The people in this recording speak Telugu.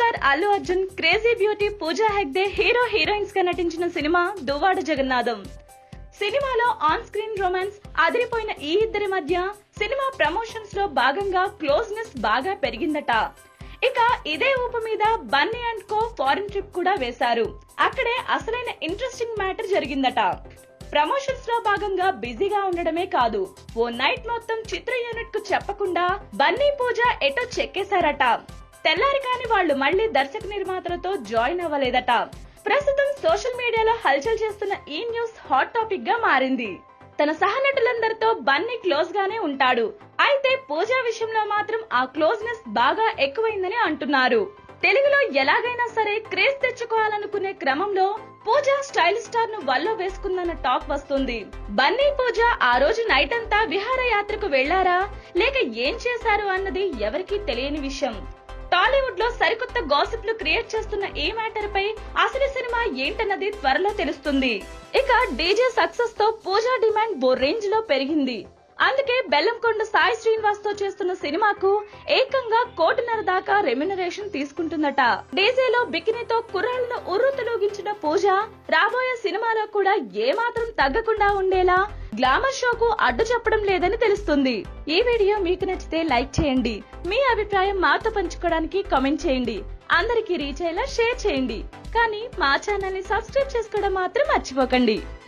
star Allu Arjun crazy beauty Pooja Hegde hero heroines గా నటించిన సినిమా దువ్వాడ జగన్నాథం సినిమాలో ఆన్ స్క్రీన్ రొమాన్స్ అదిరిపోయిన ఈ ఇద్దరి మధ్య సినిమా ప్రమోషన్స్ లో భాగంగా క్లోజ్నెస్ బాగా పెరిగిందట ఇక ఇదే ఊపు మీద Bunny and co foreign trip కూడా వేశారు అక్కడే అసలైన ఇంట్రెస్టింగ్ మ్యాటర్ జరిగిందట ప్రమోషన్స్ లో భాగంగా బిజీగా ఉండడమే కాదు ఓ నైట్ మొత్తం చిత్ర యూనిట్ కు చెప్పకుండా బన్నీ పూజ ఎటో చెక్కేశారట తెల్లారి కాని వాళ్ళు మళ్ళీ దర్శక నిర్మాతలతో జాయిన్ అవ్వలేదట ప్రస్తుతం సోషల్ మీడియాలో హల్చల్ చేస్తున్న ఈ న్యూస్ హాట్ టాపిక్ గా మారింది తన సహనటులందరితో బన్నీ క్లోజ్ గానే ఉంటాడు అయితే పూజా విషయంలో మాత్రం ఆ క్లోజ్నెస్ బాగా ఎక్కువైందని అంటున్నారు తెలుగులో ఎలాగైనా సరే క్రేజ్ తెచ్చుకోవాలనుకునే క్రమంలో పూజ స్టైల్ స్టార్ ను వల్లో వేసుకుందన్న టాక్ వస్తుంది బన్నీ పూజ ఆ రోజు నైట్ అంతా విహారయాత్రకు వెళ్లారా లేక ఏం చేశారు అన్నది ఎవరికీ తెలియని విషయం టాలీవుడ్ లో సరికొత్త గాసిప్లు క్రియేట్ చేస్తున్న ఈ మ్యాటర్ పై అసలు సినిమా ఏంటన్నది త్వరలో తెలుస్తుంది ఇక డీజే సక్సెస్ తో పూజా డిమాండ్ ఓ రేంజ్ లో పెరిగింది అందుకే బెల్లంకొండ సాయి శ్రీనివాస్ తో చేస్తున్న సినిమాకు ఏకంగా కోటిన్నర దాకా రెమ్యునరేషన్ తీసుకుంటుందట డీజేలో బికినీతో కుర్రాళ్లను ఉర్రూతలూగించిన పూజ రాబోయే సినిమాలో కూడా ఏమాత్రం తగ్గకుండా ఉండేలా గ్లామర్ షోకు అడ్డు చెప్పడం లేదని తెలుస్తుంది ఈ వీడియో మీకు నచ్చితే లైక్ చేయండి మీ అభిప్రాయం మాతో పంచుకోవడానికి కామెంట్ చేయండి అందరికీ రీచ్ అయ్యేలా షేర్ చేయండి కానీ మా ఛానల్ ని సబ్స్క్రైబ్ చేసుకోవడం మాత్రం మర్చిపోకండి